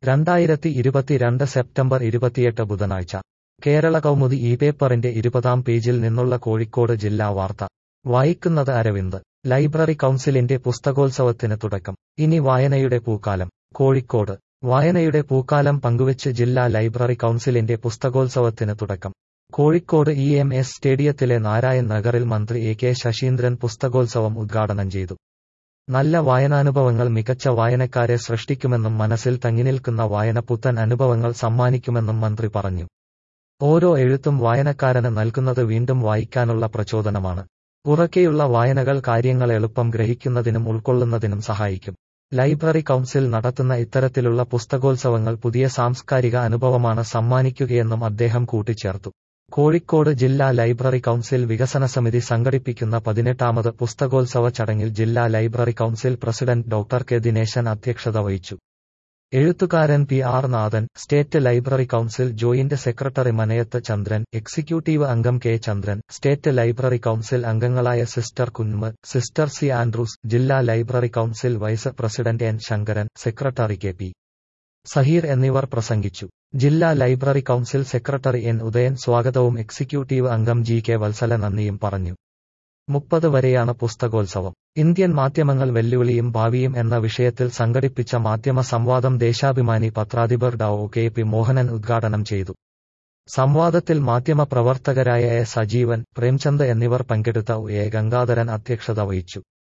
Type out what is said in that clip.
രണ്ടായിരത്തി ഇരുപത്തിരണ്ട് സെപ്റ്റംബർ ഇരുപത്തിയെട്ട് ബുധനാഴ്ച കേരള കൗമുദി ഈ പേപ്പറിന്റെ ഇരുപതാം പേജിൽ നിന്നുള്ള കോഴിക്കോട് ജില്ലാ വാർത്ത വായിക്കുന്നത് അരവിന്ദ് ലൈബ്രറി കൗൺസിലിന്റെ പുസ്തകോത്സവത്തിന് തുടക്കം ഇനി വായനയുടെ പൂക്കാലം കോഴിക്കോട് വായനയുടെ പൂക്കാലം പങ്കുവച്ച് ജില്ലാ ലൈബ്രറി കൗൺസിലിന്റെ പുസ്തകോത്സവത്തിന് തുടക്കം കോഴിക്കോട് ഇ എം എസ് സ്റ്റേഡിയത്തിലെ നാരായൺ നഗറിൽ മന്ത്രി എ കെ ശശീന്ദ്രൻ പുസ്തകോത്സവം ഉദ്ഘാടനം ചെയ്തു നല്ല വായനാനുഭവങ്ങൾ മികച്ച വായനക്കാരെ സൃഷ്ടിക്കുമെന്നും മനസ്സിൽ തങ്ങിനിൽക്കുന്ന വായന പുത്തൻ അനുഭവങ്ങൾ സമ്മാനിക്കുമെന്നും മന്ത്രി പറഞ്ഞു ഓരോ എഴുത്തും വായനക്കാരന് നൽകുന്നത് വീണ്ടും വായിക്കാനുള്ള പ്രചോദനമാണ് ഉറക്കെയുള്ള വായനകൾ കാര്യങ്ങൾ എളുപ്പം ഗ്രഹിക്കുന്നതിനും ഉൾക്കൊള്ളുന്നതിനും സഹായിക്കും ലൈബ്രറി കൗൺസിൽ നടത്തുന്ന ഇത്തരത്തിലുള്ള പുസ്തകോത്സവങ്ങൾ പുതിയ സാംസ്കാരിക അനുഭവമാണ് സമ്മാനിക്കുകയെന്നും അദ്ദേഹം കൂട്ടിച്ചേർത്തു കോഴിക്കോട് ജില്ലാ ലൈബ്രറി കൗൺസിൽ വികസന സമിതി സംഘടിപ്പിക്കുന്ന പതിനെട്ടാമത് പുസ്തകോത്സവ ചടങ്ങിൽ ജില്ലാ library council president doctor K Dineshan അധ്യക്ഷത വഹിച്ചു എഴുത്തുകാരൻ P R Nathan state library council joint secretary Manayath Chandran executive അംഗം K Chandran state library council അംഗങ്ങളായ സിസ്റ്റർ കുഞ്ഞുമ് സിസ്റ്റർ സി ആൻഡ്രൂസ് ജില്ലാ library council vice president N Sankaran secretary K P Saheer എന്നിവർ പ്രസംഗിച്ചു ജില്ലാ library council secretary N Udayan സ്വാഗതവും എക്സിക്യൂട്ടീവ് അംഗം ജി കെ വത്സല നന്ദിയും പറഞ്ഞു മുപ്പത് വരെയാണ് പുസ്തകോത്സവം ഇന്ത്യൻ മാധ്യമങ്ങൾ വെല്ലുവിളിയും ഭാവിയും എന്ന വിഷയത്തിൽ സംഘടിപ്പിച്ച മാധ്യമ സംവാദം ദേശാഭിമാനി പത്രാധിപർ ഡോ കെ പി മോഹനൻ ഉദ്ഘാടനം ചെയ്തു സംവാദത്തിൽ മാധ്യമ പ്രവർത്തകരായ എ സജീവൻ പ്രേംചന്ദ് എന്നിവർ പങ്കെടുത്ത എ ഗംഗാധരൻ അധ്യക്ഷത വഹിച്ചു